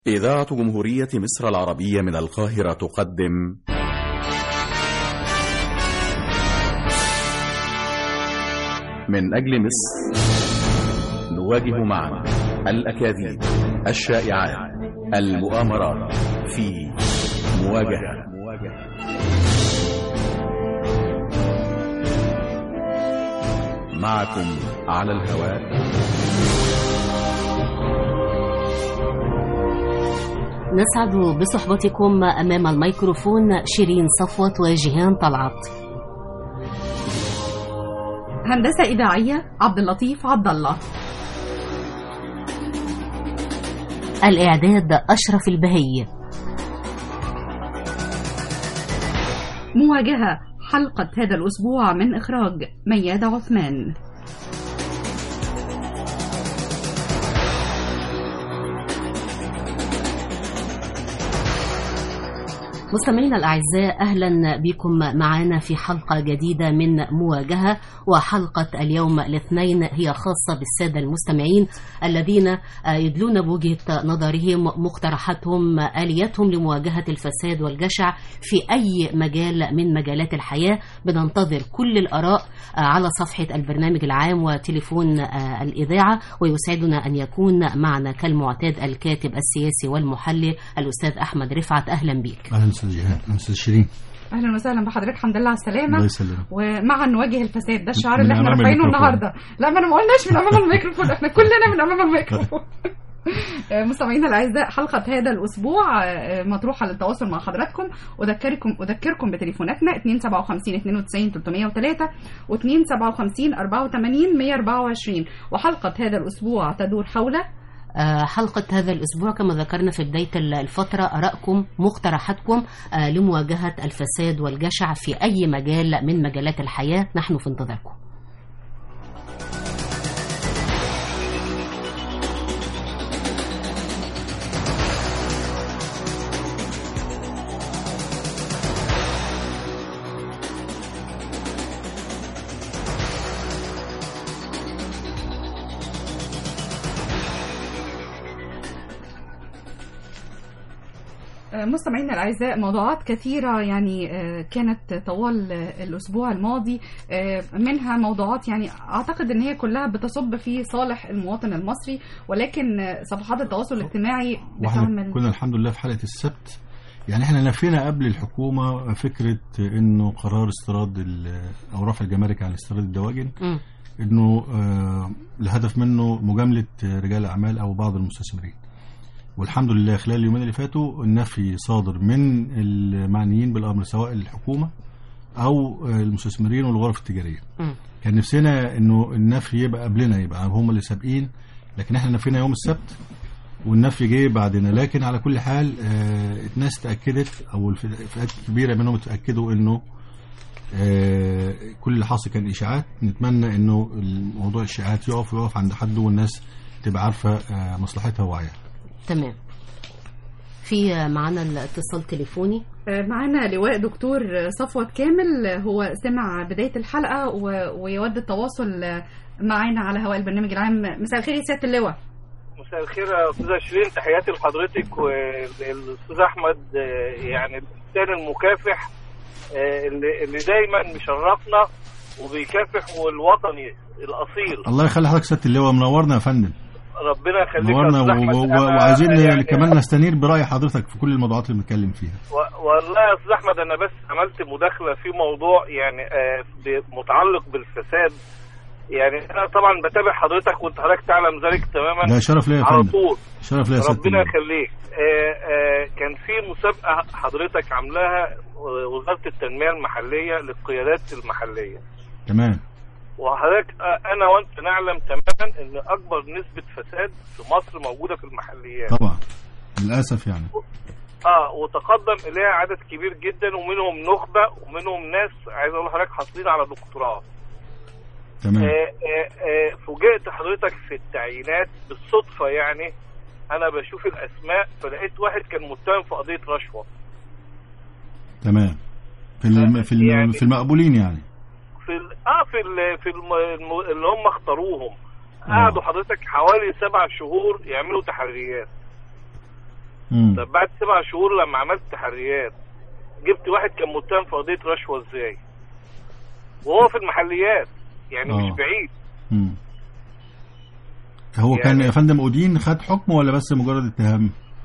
إذاعة جمهورية مصر العربية من القاهرة تقدم من أجل مصر نواجه معا الأكاذيب الشائعات المؤامرات في مواجهة معكم على الهواء نسعد بصحبتكم أمام الميكروفون شيرين صفوت وجيهان طلعت هندسة إذاعية عبد اللطيف عبد الله الإعداد أشرف البهي مواجهة حلقة هذا الأسبوع من إخراج ميادة عثمان مستمعينا الأعزاء أهلا بكم معنا في حلقة جديدة من مواجهة وحلقة اليوم الاثنين هي خاصة بالسادة المستمعين الذين يدلون بوجهة نظرهم مقترحاتهم آلياتهم لمواجهة الفساد والجشع في أي مجال من مجالات الحياة بننتظر كل الآراء على صفحة البرنامج العام وتليفون الإذاعة ويسعدنا أن يكون معنا كالمعتاد الكاتب السياسي والمحلل الأستاذ أحمد رفعت أهلا بك اهلا استاذ جهاد اهلا استاذ شيرين أهلا وسهلا بحضرتك الحمد لله على السلامة الله يسلمك ومعا نواجه الفساد ده الشعار من اللي احنا أمام رافعينه الميكروفون. النهارده لا ما انا ما قلناش من امام الميكروفون احنا كلنا من امام الميكروفون آه، مستمعينا الاعزاء حلقه هذا الاسبوع آه، مطروحه للتواصل مع حضراتكم اذكركم اذكركم بتليفوناتنا 257 92 303 و257 84 124 وحلقه هذا الاسبوع تدور حول آه، حلقة هذا الأسبوع كما ذكرنا في بداية الفترة أراءكم مقترحاتكم آه، لمواجهة الفساد والجشع في أي مجال من مجالات الحياة نحن في انتظاركم مستمعينا الاعزاء موضوعات كثيره يعني آه، كانت طوال آه، الاسبوع الماضي آه، منها موضوعات يعني اعتقد ان هي كلها بتصب في صالح المواطن المصري ولكن آه، صفحات التواصل الاجتماعي واحنا بتعمل كنا الحمد لله في حلقه السبت يعني احنا نفينا قبل الحكومه فكره انه قرار استيراد ال- او رفع الجمارك عن استيراد الدواجن مم. انه آه، الهدف منه مجامله رجال الاعمال او بعض المستثمرين والحمد لله خلال اليومين اللي فاتوا النفي صادر من المعنيين بالامر سواء الحكومه او آه، المستثمرين والغرف التجاريه مم. كان نفسنا انه النفي يبقى قبلنا يبقى هم اللي سابقين لكن احنا نفينا يوم السبت والنفي جه بعدنا لكن على كل حال آه الناس تاكدت او الف- فئات كبيره منهم اتاكدوا انه آه كل اللي حاصل كان اشاعات نتمنى انه الموضوع الاشاعات يقف ويقف عند حده والناس تبقى عارفه آه مصلحتها ووعيها تمام في آه، معنا الاتصال تليفوني آه، معانا لواء دكتور صفوت كامل آه، هو سمع بدايه الحلقه و- ويود التواصل آه، معانا على هواء البرنامج العام مساء الخير يا سياده اللواء مساء الخير يا استاذه شيرين تحياتي لحضرتك والاستاذ احمد آه، يعني الانسان المكافح آه، اللي اللي دايما مشرفنا وبيكافح والوطني الاصيل الله يخلي حضرتك سياده اللواء منورنا يا فندم ربنا يخليك يا منورنا استاذ احمد و- و- أنا وعايزين يعني كمان نستنير براي حضرتك في كل الموضوعات اللي بنتكلم فيها و- والله يا استاذ احمد انا بس عملت مداخله في موضوع يعني آه، ب- متعلق بالفساد يعني انا طبعا بتابع حضرتك وانت حضرتك تعلم ذلك تماما ده شرف ليا يا على فندم طول شرف ليا يا سياده ربنا اللواء. يخليك آه، آه، كان في مسابقة حضرتك عاملاها وزارة التنمية المحلية للقيادات المحلية تمام وحضرتك آه، أنا وأنت نعلم تماما إن أكبر نسبة فساد في مصر موجودة في المحليات طبعا للاسف يعني اه وتقدم إليها عدد كبير جدا ومنهم نخبة ومنهم ناس عايز أقول لحضرتك حاصلين على دكتوراه تمام آه، آه، آه، فوجئت حضرتك في التعيينات بالصدفة يعني أنا بشوف الأسماء فلقيت واحد كان متهم في قضية رشوة تمام في الم... في, الم... يعني- في المقبولين يعني في ال... اه في ال... في الم... الم... اللي هم اختاروهم قعدوا حضرتك حوالي سبع شهور يعملوا تحريات مم. طب بعد سبع شهور لما عملت تحريات جبت واحد كان متهم في قضيه رشوه ازاي وهو في المحليات يعني آه. مش بعيد مم. هو كان يعني- يا فندم أودين خد حكم ولا بس مجرد اتهام؟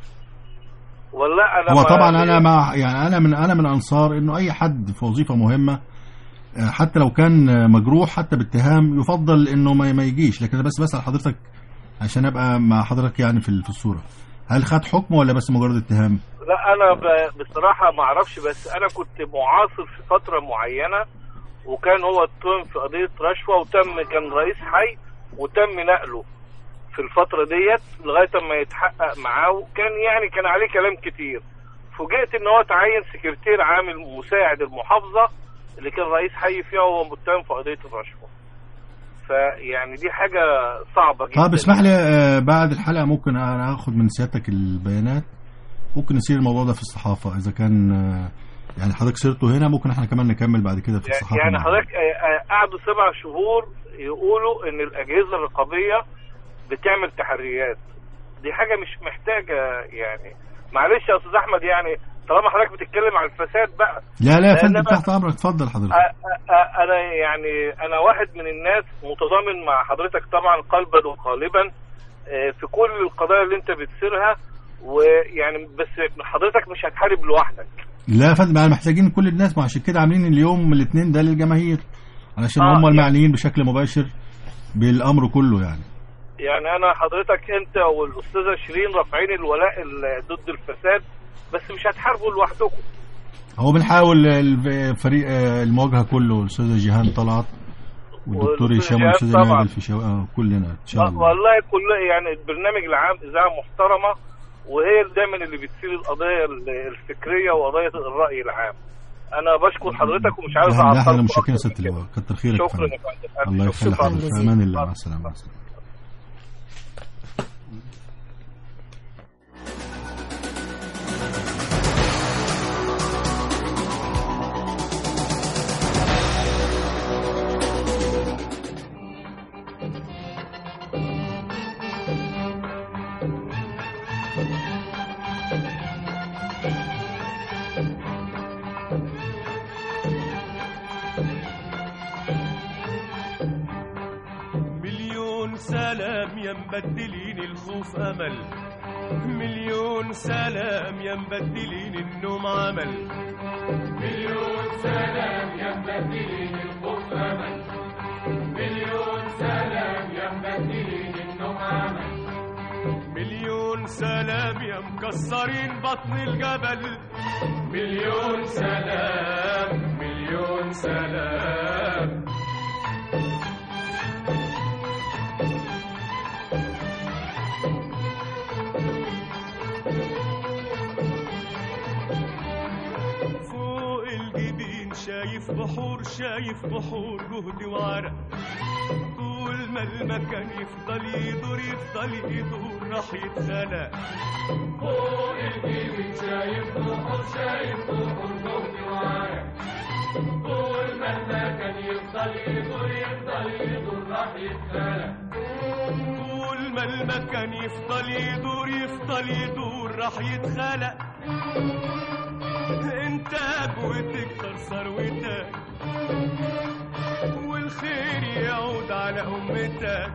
ولا انا هو ما- طبعا انا مع يعني انا من انا من انصار انه اي حد في وظيفه مهمه آه، حتى لو كان آه، مجروح حتى باتهام يفضل انه ما ما يجيش لكن انا بس بسال حضرتك عشان ابقى مع حضرتك يعني في في الصوره هل خد حكم ولا بس مجرد اتهام؟ لا انا ب- بصراحه ما اعرفش بس انا كنت معاصر في فتره معينه وكان هو اتهم في قضيه رشوه وتم كان رئيس حي وتم نقله في الفتره ديت لغايه ما يتحقق معاه وكان يعني كان عليه كلام كتير فوجئت ان هو تعين سكرتير عام مساعد المحافظه اللي كان رئيس حي فيها وهو متهم في قضيه الرشوه فيعني دي حاجه صعبه جدا طب اسمح لي آه، بعد الحلقه ممكن انا اخد من سيادتك البيانات ممكن نسير الموضوع ده في الصحافه اذا كان آه، يعني حضرتك سيرته هنا ممكن احنا كمان نكمل بعد كده في الصحافه يعني مع- حضرتك آه، آه، قعدوا سبع شهور يقولوا ان الاجهزه الرقابيه بتعمل تحريات دي حاجه مش محتاجه يعني معلش يا استاذ احمد يعني طالما حضرتك بتتكلم عن الفساد بقى لا لا يا فندم لأن أنا- تحت امرك اتفضل حضرتك أ- أ- أ- انا يعني انا واحد من الناس متضامن مع حضرتك طبعا قلبا وقالبا آه، في كل القضايا اللي انت بتسيرها ويعني بس حضرتك مش هتحارب لوحدك لا يا فندم احنا محتاجين كل الناس ما عشان كده عاملين اليوم الاثنين ده للجماهير علشان آه، هم يعني- المعنيين بشكل مباشر بالامر كله يعني يعني انا حضرتك انت والاستاذه شيرين رافعين الولاء ال- ضد الفساد بس مش هتحاربوا لوحدكم هو بنحاول الفريق آه، المواجهه كله الاستاذه جيهان طلعت والدكتور والأستاذ هشام جيهان والاستاذ طبعاً. نائل الفيشاوي آه، كلنا ان شاء الله والله كل يعني البرنامج العام اذاعه محترمه وهي اللي دايما اللي بتثير القضايا ال- الفكريه وقضايا الراي العام انا بشكر حضرتك ومش عايز لا لا، احنا اعطلكم متشكرين يا أكتر سياده من كده. اللواء كتر خيرك يا شكرا فندم. يا فندم الله ألف يخلي شكر. حضرتك في جزيلا. امان الله مع السلامه مع السلامه مليون سلام يا مبدلين الخوف امل مليون سلام يا مبدلين النوم عمل مليون سلام يا مبدلين الخوف امل مليون سلام يا مبدلين النوم عمل مليون سلام يا مكسرين بطن الجبل مليون سلام مليون سلام فوق الجبين شايف بحور شايف بحور جهد وعرق طول ما المكان يفضل يدور يفضل يدور راح يتخلق فوق الجبين شايف بحور شايف بحور جهد وعرق طول ما المكان يفضل يدور يفضل يدور راح يتخلق طول ما المكان يفضل يدور يفضل يدور راح يتخلق انتاج وتكتر ثروتك والخير يعود على امتك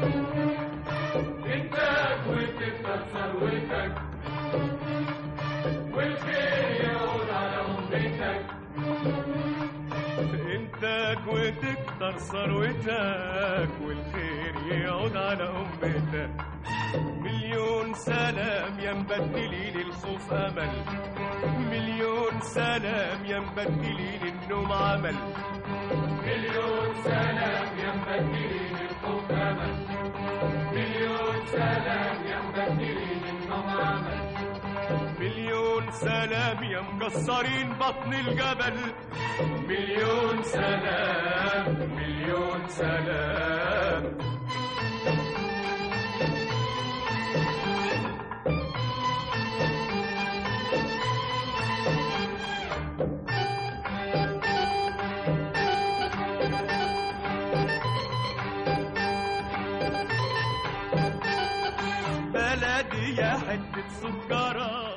انتاج وتكتر ثروتك والخير يعود على امتك انتاج وتكتر ثروتك والخير يعود على امتك مليون سلام يا مبدلين الخوف امل مليون سلام يا مبدلين النوم عمل مليون سلام يا مبدلين الخوف امل مليون سلام يا مبدلين النوم عمل مليون سلام يا مكسرين بطن الجبل مليون سلام مليون سلام بلدي يا حتة سكرة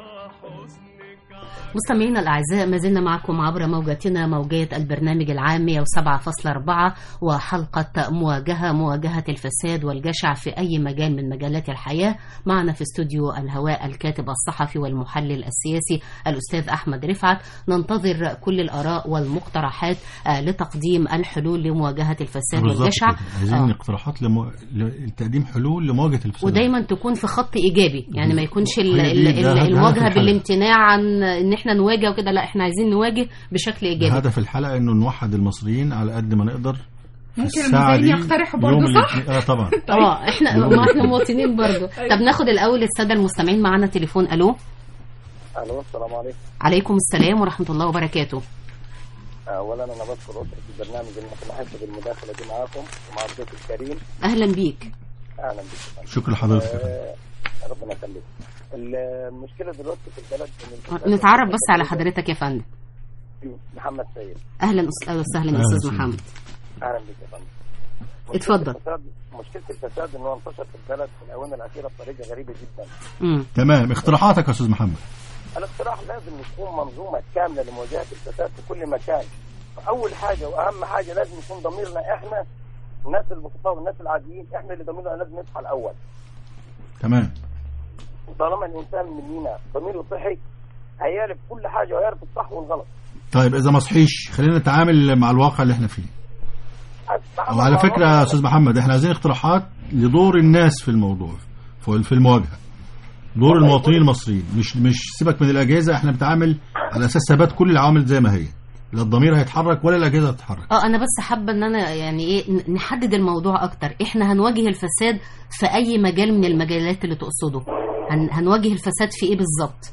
مستمعينا الأعزاء ما زلنا معكم عبر موجاتنا موجة البرنامج العام 107.4 وحلقة مواجهة مواجهة الفساد والجشع في أي مجال من مجالات الحياة معنا في استوديو الهواء الكاتب الصحفي والمحلل السياسي الأستاذ أحمد رفعت ننتظر كل الآراء والمقترحات آه، لتقديم الحلول لمواجهة الفساد بالظبط والجشع كده. عايزين آه. اقتراحات لمو... لتقديم حلول لمواجهه الفساد ودايما تكون في خط ايجابي يعني ما يكونش ال- هي دي- ال- ده- ال- ده المواجهه هدف الحلقة. بالامتناع عن ان احنا نواجه وكده لا احنا عايزين نواجه بشكل ايجابي هدف الحلقه انه نوحد المصريين على قد ما نقدر في ممكن الساعة المذيعين دي يقترحوا برضه يوم صح؟ الاثنين- اه طبعا اه احنا ما احنا مواطنين برضو طب ناخد الاول الساده المستمعين معانا تليفون الو الو السلام عليكم عليكم السلام ورحمه الله وبركاته اولا انا بشكر اسره البرنامج انكم بحس بالمداخله دي معاكم ومع الضيف الكريم اهلا بيك اهلا بك شكرا لحضرتك آه، ربنا يخليك المشكله دلوقتي في البلد إن الفساد- نتعرف بس على حضرتك يا فندم محمد سيد اهلا أس- أهلا وسهلا يا أهلا استاذ وسهلا. محمد اهلا بك يا فندم مشكلة اتفضل. الفساد مشكله الفساد انه انتشر في البلد في الاونه الاخيره بطريقه غريبه جدا امم تمام اقتراحاتك يا استاذ محمد الاقتراح لازم يكون منظومه كامله لمواجهه الفساد في كل مكان اول حاجه واهم حاجه لازم يكون ضميرنا احنا الناس البسطاء والناس العاديين احنا اللي ضميرنا لازم يصحى الاول تمام طالما الانسان مننا ضميره صحي هيعرف كل حاجه ويعرف الصح والغلط طيب اذا ما صحيش خلينا نتعامل مع الواقع اللي احنا فيه التعامل وعلى مع فكره يا الواقع- استاذ محمد احنا عايزين اقتراحات لدور الناس في الموضوع في في المواجهه دور المواطنين المصريين مش مش سيبك من الاجهزه احنا بنتعامل على اساس ثبات كل العوامل زي ما هي لا الضمير هيتحرك ولا الاجهزه هتتحرك اه انا بس حابه ان انا يعني ايه ن- نحدد الموضوع اكتر احنا هنواجه الفساد في اي مجال من المجالات اللي تقصده هن هنواجه الفساد في ايه بالظبط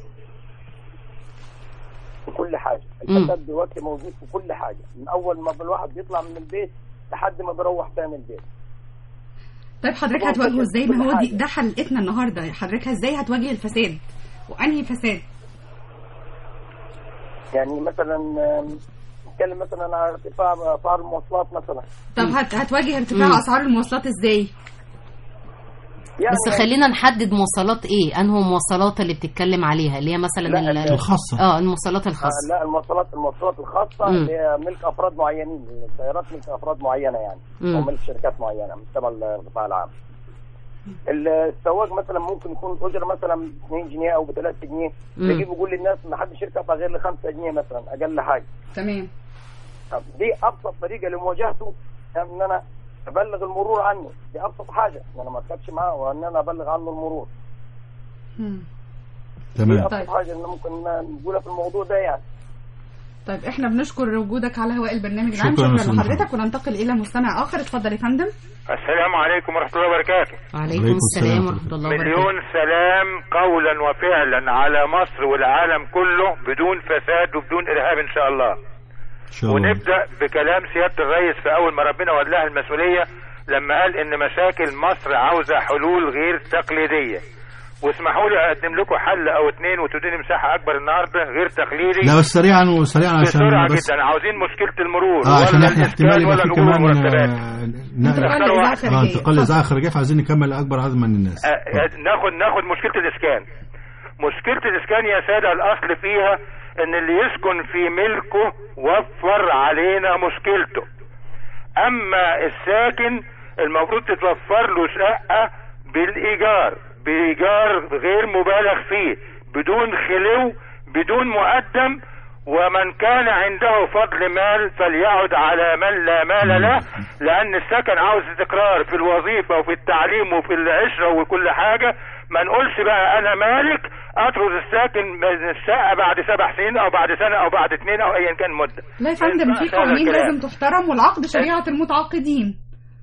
في كل حاجه مم. الفساد دلوقتي موجود في كل حاجه من اول ما الواحد بيطلع من البيت لحد ما بيروح تاني البيت طيب حضرتك طبعاً هتواجهه كل- ازاي كل ما هو دي حاجة. ده حلقتنا النهارده حضرتك ازاي هتواجه الفساد وانهي فساد يعني مثلا آم، نتكلم مثلا على ارتفاع اسعار المواصلات مثلا طب هت هتواجه ارتفاع مم. اسعار المواصلات ازاي يعني بس خلينا نحدد مواصلات ايه انه مواصلات اللي بتتكلم عليها اللي هي مثلا لا، ال- الخاصه اه المواصلات آه، الخاصه لا المواصلات المواصلات الخاصه مم. اللي هي ملك افراد معينين السيارات ملك افراد معينه يعني مم. او ملك شركات معينه مش تبع القطاع العام السواق مثلا ممكن يكون الاجره مثلا 2 جنيه او ب 3 جنيه مم. يجيب يقول للناس ما حدش يركب غير ل 5 جنيه مثلا اقل حاجه تمام طب دي ابسط طريقه لمواجهته ان انا ابلغ المرور عنه دي ابسط حاجه ان انا ما اركبش معاه وان انا ابلغ عنه المرور مم. دي تمام ابسط طيب. حاجه ان ممكن نقولها في الموضوع ده يعني طيب احنا بنشكر وجودك على هواء البرنامج العام شكراً يا شكرا أستاذ لحضرتك وننتقل الى مستمع اخر اتفضل يا فندم السلام عليكم ورحمة الله وبركاته وعليكم عليكم السلام السلام ورحمه الله وبركاته مليون سلام قولا وفعلا على مصر والعالم كله بدون فساد وبدون إرهاب إن شاء الله ان شاء الله ونبدأ بكلام سيادة الرئيس في أول ما ربنا ولاه المسؤولية لما قال إن مشاكل مصر عاوزة حلول غير تقليدية واسمحوا لي أقدم لكم حل أو اتنين وتدوني مساحة أكبر النهاردة غير تقليدي لا بس سريعا وسريعا عشان بسرعة بس جدا عاوزين مشكلة المرور اه عشان ولا احنا احتمال الإسكان يبقى ولا في الأجور كمان والمرتبات آه، انتقال نقل لاذاعه اه، اه خارجيه انتقال اتفضل. لاذاعه خارجيه فعايزين نكمل اكبر عدد من الناس آه، آه، ناخد ناخد مشكله الاسكان مشكله الاسكان يا ساده الاصل فيها ان اللي يسكن في ملكه وفر علينا مشكلته اما الساكن المفروض تتوفر له شقه بالايجار بايجار غير مبالغ فيه بدون خلو بدون مقدم ومن كان عنده فضل مال فليعد على من لا مال له لان السكن عاوز استقرار في الوظيفه وفي التعليم وفي العشره وكل حاجه ما نقولش بقى انا مالك اطرد الساكن من الشقه بعد سبع سنين او بعد سنه او بعد اثنين او ايا كان مده لا يا فندم ما في ينفعش هذا قوانين الكلام. لازم تحترم والعقد شريعه المتعاقدين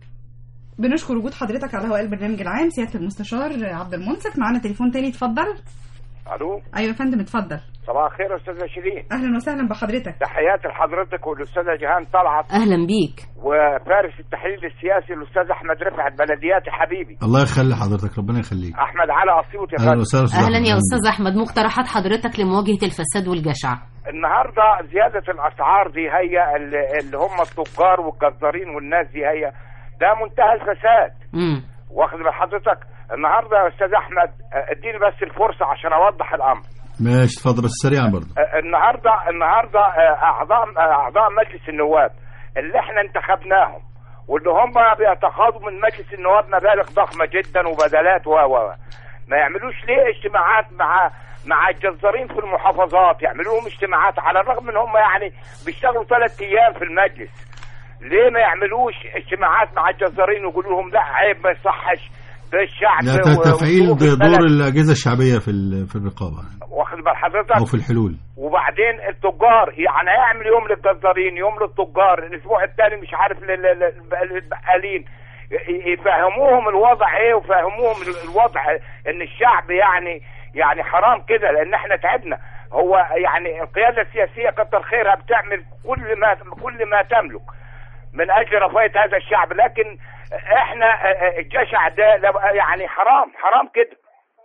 بنشكر وجود حضرتك على هواء البرنامج العام سياده المستشار عبد المنصف معانا تليفون تاني اتفضل الو ايوه يا فندم اتفضل صباح الخير يا استاذه شيرين اهلا وسهلا بحضرتك تحياتي لحضرتك والاستاذه جيهان طلعت اهلا بيك وفارس التحليل السياسي الاستاذ احمد رفعت بلدياتي حبيبي الله يخلي حضرتك ربنا يخليك احمد على اسيوط يا اهلا فندم وسهلا أستاذ اهلا أحمد. يا استاذ احمد مقترحات حضرتك لمواجهه الفساد والجشع النهارده زياده الاسعار دي هي اللي اللي هم التجار والجزارين والناس دي هي ده منتهى الفساد امم واخد بال حضرتك النهارده يا استاذ احمد اه، اديني بس الفرصه عشان اوضح الامر ماشي اتفضل بس سريعا برضه آه، النهارده النهارده آه، اعضاء آه، اعضاء مجلس النواب اللي احنا انتخبناهم واللي هم بيتقاضوا من مجلس النواب مبالغ ضخمه جدا وبدلات و و ما يعملوش ليه اجتماعات مع مع الجزارين في المحافظات يعملوا لهم اجتماعات على الرغم ان هم يعني بيشتغلوا ثلاث ايام في المجلس ليه ما يعملوش اجتماعات مع الجزارين ويقولوا لهم لا عيب ما يصحش ده الشعب لا و- ت- تفعيل وظروف دور البلد. الاجهزه الشعبيه في ال- في الرقابه واخد بال حضرتك او في الحلول وبعدين التجار يعني هيعمل يوم للجزارين يوم للتجار الاسبوع الثاني مش عارف لل- لل- للبقالين ي- يفهموهم الوضع ايه ويفهموهم ال- الوضع ان الشعب يعني يعني حرام كده لان احنا تعبنا هو يعني القياده السياسيه كتر خيرها بتعمل كل ما كل ما تملك من اجل رفاهيه هذا الشعب لكن احنا الجشع ده لا- يعني حرام حرام كده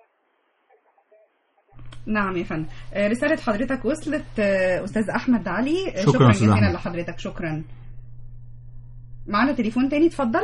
نعم يا فندم آه، رسالة حضرتك وصلت آه، أستاذ أحمد علي آه، شكراً شكرا أستاذ جزيلا أحمد. لحضرتك شكرا معنا تليفون تاني اتفضل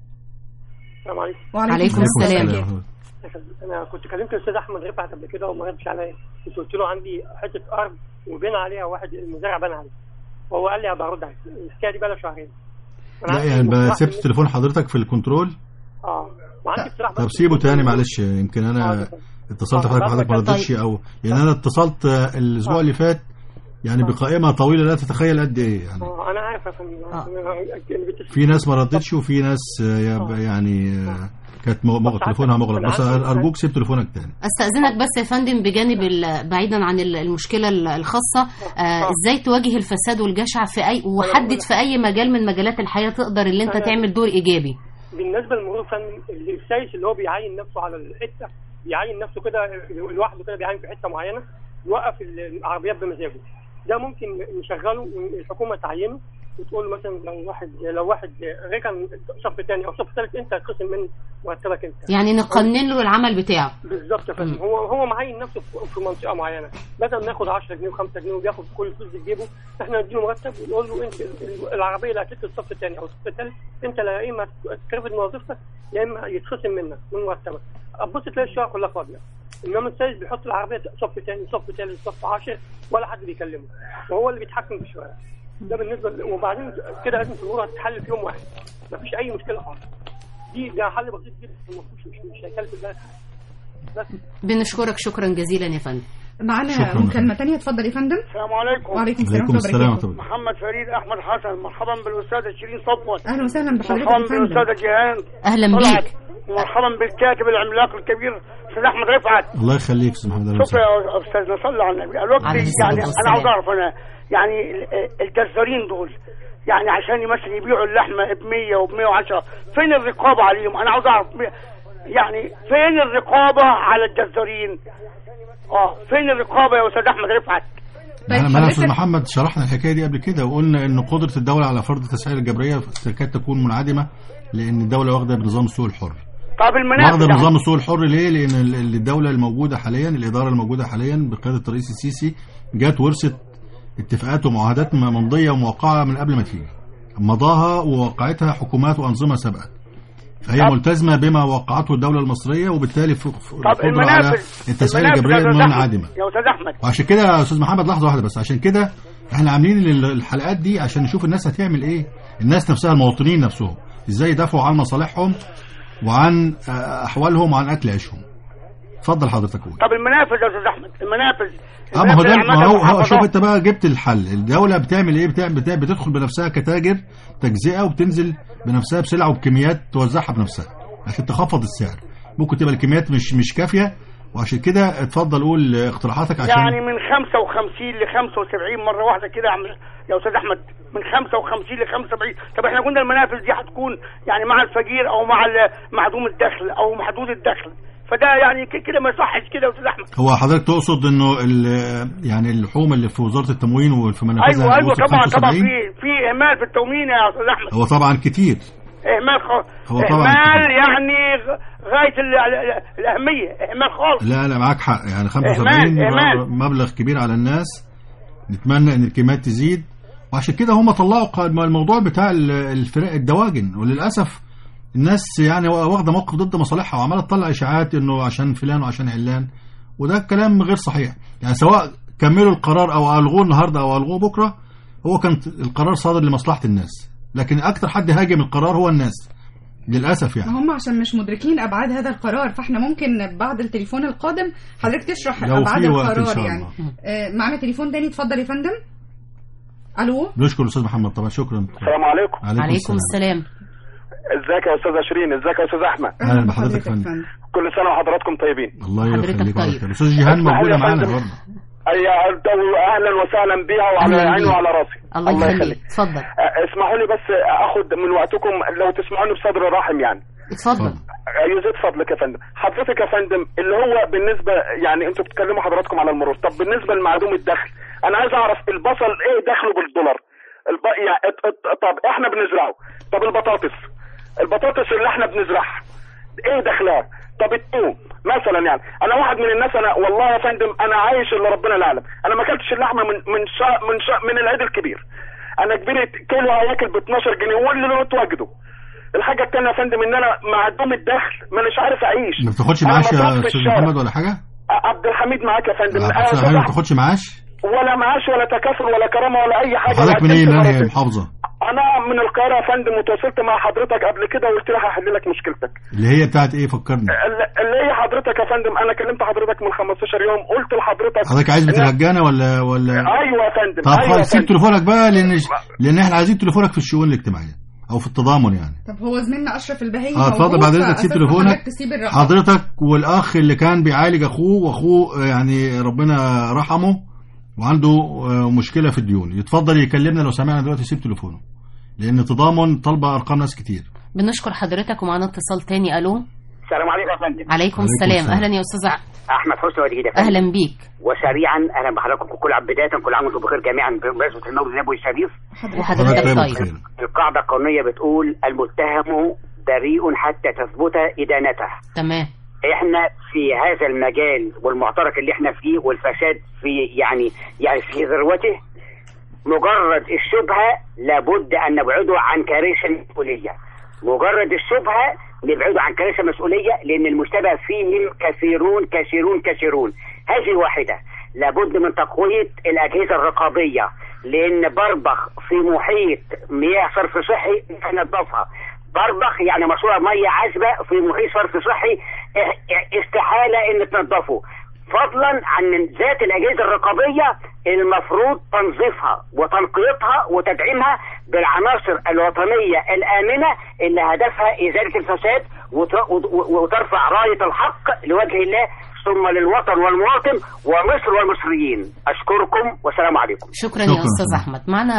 السلام عليكم عليكم السلام. السلام. انا كنت كلمت الاستاذ احمد رفعت قبل كده وما ردش عليا كنت قلت له عندي حته ارض وبنى عليها واحد المزارع بنى عليها وهو قال لي هبقى ارد عليك الحكايه دي بقى لها شهرين أنا لا عندي يعني بقى مصباح سبت في- تليفون حضرتك في الكنترول اه وعندي بصراحه طب سيبه تاني معلش يمكن انا اتصلت بحضرتك حضرتك ما ردتش او يعني انا اتصلت آه، الاسبوع اللي فات يعني بقائمه طويله لا تتخيل قد ايه يعني اه انا عارف يا فندم آه. أنا بتصل- في ناس ما ردتش وفي ناس آه، يب- يعني آه، كانت مغ- مغ- تليفونها مغلق بس ارجوك سيب تليفونك تاني استاذنك بس يا فندم بجانب ال- بعيدا عن ال- المشكله ال- الخاصه آه، ازاي تواجه الفساد والجشع في اي وحدد في اي مجال من مجالات الحياه تقدر اللي انت أنا- تعمل دور ايجابي بالنسبه للمرور يا فندم اللي- السايس اللي هو بيعين نفسه على الحته بيعين نفسه كده لوحده كده بيعين في حته معينه يوقف العربيات بمزاجه ده ممكن نشغله والحكومه تعينه وتقول له مثلا لو واحد لو واحد ركن صف ثاني او صف ثالث انت هتخصم من مرتبك انت يعني نقنن له العمل بتاعه بالظبط يا فندم هو هو معين نفسه في- في منطقه معينه بدل ما ياخد 10 جنيه و5 جنيه وبياخد كل الفلوس دي في جيبه احنا نديله مرتب ونقول له انت ال- العربيه اللي هتدخل الصف الثاني او الصف الثالث انت لا يا اما ترفض من وظيفتك يا اما يتخصم منك من مرتبك تبص تلاقي الشارع كلها فاضيه انما السايس بيحط العربيه صف ثاني صف ثالث صف 10 ولا حد بيكلمه وهو اللي بيتحكم في الشوارع ده بالنسبه ل... وبعدين كده لازم الامور هتتحل في يوم واحد مفيش اي مشكله خالص دي ده حل بسيط جدا مفيش مش مش هيكلف البلد حاجة. بس بنشكرك شكرا جزيلا يا فندم معنا شكراً. مكالمة تانية اتفضل يا فندم السلام عليكم وعليكم السلام عليكم ورحمة الله السلام وبركاته ورحمة الله. محمد فريد احمد حسن مرحبا بالاستاذه شيرين صفوت أهلا وسهلا بحضرتك مرحبا يا فندم بالاستاذه جيهان اهلا طلعت بيك مرحبا بالكاتب العملاق الكبير استاذ احمد رفعت الله يخليك استاذ محمد أهلا شوف يا استاذنا صلى على النبي الوقت عليه الصلاة يعني والسلام. انا عاوز اعرف انا يعني ال- الجزارين دول يعني عشان مثلا يبيعوا اللحمه ب 100 وب 110 فين الرقابه عليهم انا عاوز اعرف يعني فين الرقابه على الجزارين اه فين الرقابه يا استاذ احمد رفعت طيب احنا معنا استاذ حضرتك- محمد شرحنا الحكايه دي قبل كده وقلنا ان قدره الدوله على فرض التسعير الجبريه تكاد تكون منعدمه لان الدوله واخده بنظام السوق الحر طب المنافذ واخده يعني. بنظام السوق الحر ليه؟ لان ال- ال- الدوله الموجوده حاليا الاداره الموجوده حاليا بقياده الرئيس السيسي جت ورثت اتفاقات ومعاهدات م- ممضيه وموقعه من قبل ما تيجي مضاها ووقعتها حكومات وانظمه سابقه فهي طب- ملتزمه بما وقعته الدوله المصريه وبالتالي ف- ف- طب القدره على المنافذ التسعير المنافذ الجبريه يا أستاذ أحمد. منعدمه يا استاذ احمد وعشان كده يا استاذ محمد لحظه واحده بس عشان كده احنا عاملين ال- الحلقات دي عشان نشوف الناس هتعمل ايه الناس نفسها المواطنين نفسهم ازاي يدافعوا عن مصالحهم وعن آه، احوالهم وعن اكل عيشهم اتفضل حضرتك قول طب المنافذ يا استاذ احمد المنافذ اه ما هو ده المنافذ ما هو, هو المحافظات. شوف انت بقى جبت الحل الدوله بتعمل ايه بتعمل بتعمل بتدخل بنفسها كتاجر تجزئه وبتنزل بنفسها بسلع وبكميات توزعها بنفسها عشان تخفض السعر ممكن تبقى الكميات مش مش كافيه وعشان كده اتفضل قول اقتراحاتك عشان يعني من 55 ل 75 مره واحده كده يا عم- يا استاذ احمد من 55 ل 75 طب احنا قلنا المنافذ دي هتكون يعني مع الفقير او مع ال- معدوم الدخل او محدود الدخل فده يعني ك- كده ما يصحش كده يا استاذ احمد هو حضرتك تقصد انه ال- يعني اللحوم اللي في وزاره التموين وفي منافذها ايوه ايوه وصلت طبعا طبعا 75 في في اهمال في التموين يا استاذ احمد هو طبعا كتير اهمال خ... هو طبعاً اهمال كتير. يعني غ- غايه ال... ال- الاهميه اهمال خالص لا لا معاك حق يعني 75 إهمال، إهمال. مبلغ كبير على الناس نتمنى ان الكميات تزيد وعشان كده هم طلعوا ق- الموضوع بتاع ال- الفراق الدواجن وللاسف الناس يعني واخده موقف ضد مصالحها وعماله تطلع اشاعات انه عشان فلان وعشان علان وده كلام غير صحيح يعني سواء كملوا القرار او الغوه النهارده او الغوه بكره هو كان القرار صادر لمصلحه الناس لكن اكتر حد هاجم القرار هو الناس للاسف يعني ما هم عشان مش مدركين ابعاد هذا القرار فاحنا ممكن بعد التليفون القادم حضرتك تشرح لو ابعاد في وقت إن القرار شاء يعني الله. آه، معنا تليفون تاني اتفضل يا فندم الو نشكر الاستاذ محمد طبعا شكرا السلام عليكم عليكم السلام ازيك يا استاذ شيرين ازيك يا استاذ احمد اهلا بحضرتك يا فندم كل سنه وحضراتكم طيبين الله حضرتك يخليك طيب. ويبارك. الاستاذ جيهان اسمح لي موجوده يا معانا فندم. برضه اي اهلا وسهلا بيها وعلى أهلاً عيني بيك. وعلى راسي الله يخليك اتفضل أه، اسمحوا لي بس اخد من وقتكم لو تسمعوني بصدر رحم يعني اتفضل يزيد فضلك يا فندم حضرتك يا فندم اللي هو بالنسبه يعني انتوا بتتكلموا حضراتكم على المرور طب بالنسبه لمعدوم الدخل انا عايز اعرف البصل ايه دخله بالدولار الب... يعني... ات- ات- طب احنا بنزرعه طب البطاطس البطاطس اللي احنا بنزرعها ايه دخلها طب التوم مثلا يعني انا واحد من الناس انا والله يا فندم انا عايش اللي ربنا لا يعلم انا ما اكلتش اللحمه من من شا... من شا... من العيد الكبير انا كبيرة كيلو هياكل ب 12 جنيه واللي له تواجده الحاجه الثانيه يا فندم ان انا معدوم الدخل مانيش عارف اعيش ما بتاخدش أنا معاش مضغوط يا في استاذ الشارع. محمد ولا حاجه؟ عبد الحميد معاك يا فندم عبد أنا الحميد صباح- ما بتاخدش معاش؟ ولا معاش ولا تكافل ولا كرامه ولا اي حاجه حضرتك وقدمت منين انهي مرتين. محافظه؟ انا من القاهره يا فندم وتواصلت مع حضرتك قبل كده وقلت لها هحل لك مشكلتك اللي هي بتاعت ايه فكرني اللي اللي هي حضرتك يا فندم انا كلمت حضرتك من 15 يوم قلت لحضرتك حضرتك عايز إن- بترجانا ولا ولا ايوه يا فندم طب ايوه يا خلاص سيب فندم تليفونك بقى لان لان احنا عايزين تليفونك في الشؤون الاجتماعيه او في التضامن يعني طب هو زميلنا اشرف البهي اه اتفضل موجود، بعد اذنك تسيب فأستاذن تليفونك حضرتك تسيب الرقم. حضرتك والاخ اللي كان بيعالج اخوه واخوه آه، يعني ربنا رحمه وعنده آه، مشكله في الديون يتفضل يكلمنا لو سمعنا دلوقتي يسيب تليفونه لان تضامن طالبه ارقام ناس كتير بنشكر حضرتك ومعانا اتصال تاني الو السلام عليكم يا فندم عليكم السلام اهلا يا استاذ ع- احمد حسني وليد يا فندم. اهلا بيك وسريعا اهلا بحضراتكم كل عام بدايه كل عام وانتم بخير جميعا بمناسبه المولد النبوي الشريف وحضرتك طيب القاعده القانونيه بتقول المتهم بريء حتى تثبت ادانته تمام احنا في هذا المجال والمعترك اللي احنا فيه والفساد في يعني يعني في ذروته مجرد الشبهه لابد ان نبعده عن كارثه المسؤوليه مجرد الشبهه نبعده عن كارثه مسؤوليه لان المشتبه فيهم كثيرون كثيرون كثيرون هذه واحده لابد من تقويه الاجهزه الرقابيه لان بربخ في محيط مياه صرف صحي ننظفها بربخ يعني ماسوره ميه عذبه في محيط صرف صحي اه- اه- استحاله ان تنظفه فضلا عن ذات الاجهزه الرقابيه المفروض تنظيفها وتنقيتها وتدعيمها بالعناصر الوطنيه الامنه اللي هدفها ازاله الفساد وت- وت- وترفع رايه الحق لوجه الله ثم للوطن والمواطن ومصر والمصريين اشكركم والسلام عليكم شكرا, يا شكراً. استاذ احمد معنا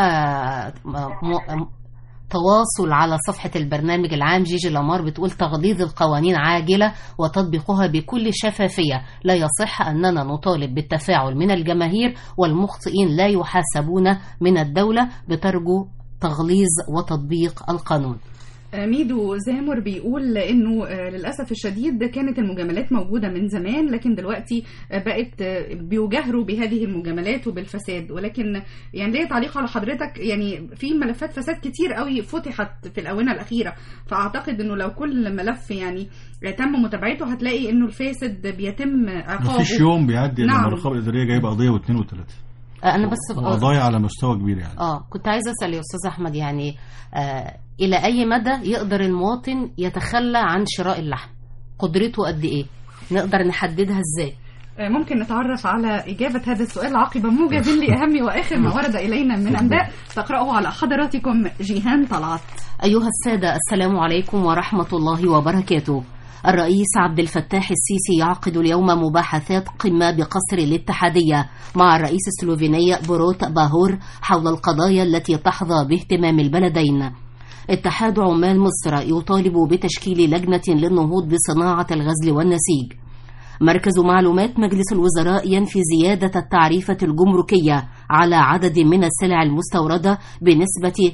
م- م- تواصل على صفحة البرنامج العام جيجي لامار بتقول تغليظ القوانين عاجلة وتطبيقها بكل شفافية لا يصح أننا نطالب بالتفاعل من الجماهير والمخطئين لا يحاسبون من الدولة بترجو تغليظ وتطبيق القانون آه، ميدو زامر بيقول انه آه، للاسف الشديد كانت المجاملات موجوده من زمان لكن دلوقتي آه، بقت آه، بيجاهروا بهذه المجاملات وبالفساد ولكن يعني ليه تعليق على حضرتك يعني في ملفات فساد كتير قوي فتحت في الاونه الاخيره فاعتقد انه لو كل ملف يعني تم متابعته هتلاقي انه الفاسد بيتم عقابه مفيش يوم بيعدي الا نعم. لما الرقابه الاداريه جايبه قضيه واثنين وثلاثه آه، أنا بس وقضايا على مستوى كبير يعني اه كنت عايزه اسال يا استاذ احمد يعني آه الى اي مدى يقدر المواطن يتخلى عن شراء اللحم قدرته قد ايه نقدر نحددها ازاي آه، ممكن نتعرف على إجابة هذا السؤال عقب موجز لأهم وآخر ما ورد إلينا من أنباء تقرأه على حضراتكم جيهان طلعت أيها السادة السلام عليكم ورحمة الله وبركاته الرئيس عبد الفتاح السيسي يعقد اليوم مباحثات قمة بقصر الاتحادية مع الرئيس السلوفيني بوروت باهور حول القضايا التي تحظى باهتمام البلدين اتحاد عمال مصر يطالب بتشكيل لجنة للنهوض بصناعة الغزل والنسيج مركز معلومات مجلس الوزراء ينفي زيادة التعريفة الجمركية على عدد من السلع المستوردة بنسبة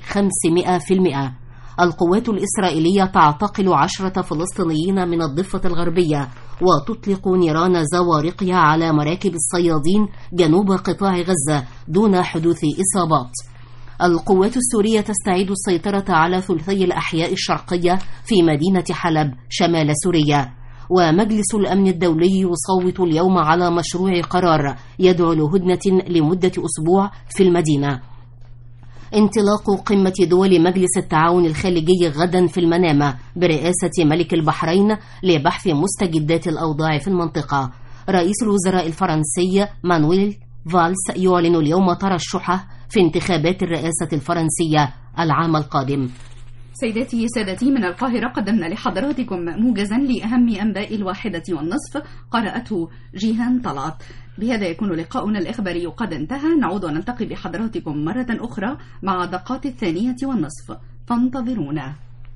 500%. القوات الإسرائيلية تعتقل عشرة فلسطينيين من الضفة الغربية وتطلق نيران زوارقها على مراكب الصيادين جنوب قطاع غزة دون حدوث إصابات. القوات السورية تستعيد السيطرة على ثلثي الأحياء الشرقية في مدينة حلب شمال سوريا ومجلس الأمن الدولي يصوت اليوم على مشروع قرار يدعو لهدنة لمدة أسبوع في المدينة انطلاق قمة دول مجلس التعاون الخليجي غدا في المنامة برئاسة ملك البحرين لبحث مستجدات الأوضاع في المنطقة رئيس الوزراء الفرنسي مانويل فالس يعلن اليوم ترشحه في انتخابات الرئاسة الفرنسية العام القادم سيداتي سادتي من القاهرة قدمنا لحضراتكم موجزا لأهم أنباء الواحدة والنصف قرأته جيهان طلعت بهذا يكون لقاؤنا الإخباري قد انتهى نعود ونلتقي بحضراتكم مرة أخرى مع دقات الثانية والنصف فانتظرونا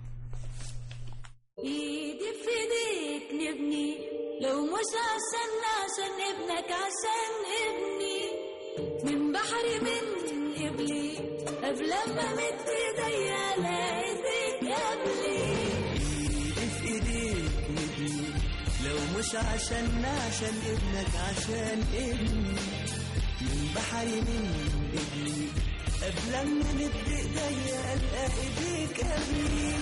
ايدي في ايديك نبني لو مش عشان عشان ابنك عشان ابني من بحري من قبلي قبل ما مد ايديا على ايديك قبلي ايدي في ايديك نبني لو مش عشان عشان ابنك عشان ابني من بحري من قبلي قبل ما مد ايديا القى ايديك قبلي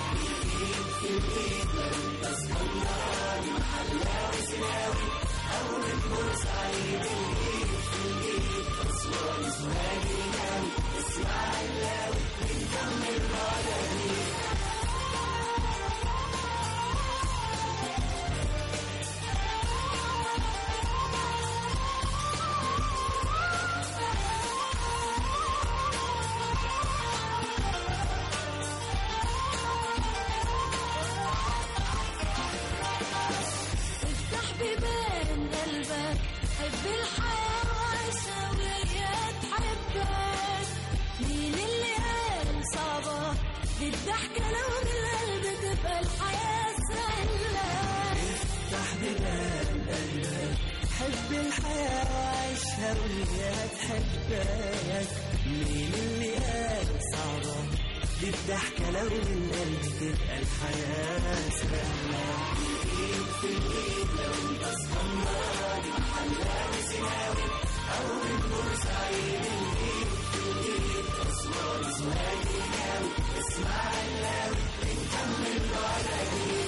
افتح بيبان قلبك حب الحياة وعيشها وهي تحبك مين اللي قال صعبة بالضحكة لو بالقلب تبقى الحياة سهلة افتح بلاد قلبك حب الحياة وعيشها وهي هتحبك مين اللي قال صعبة بالضحكة لو بالقلب تبقى الحياة سهلة ايد في الايد لو انت اسكندراني محلاوي سيناوي او من بورسعيد الايد في الايد اسوان اسماعيلي ناوي اسماعيلاوي نكمل بعدين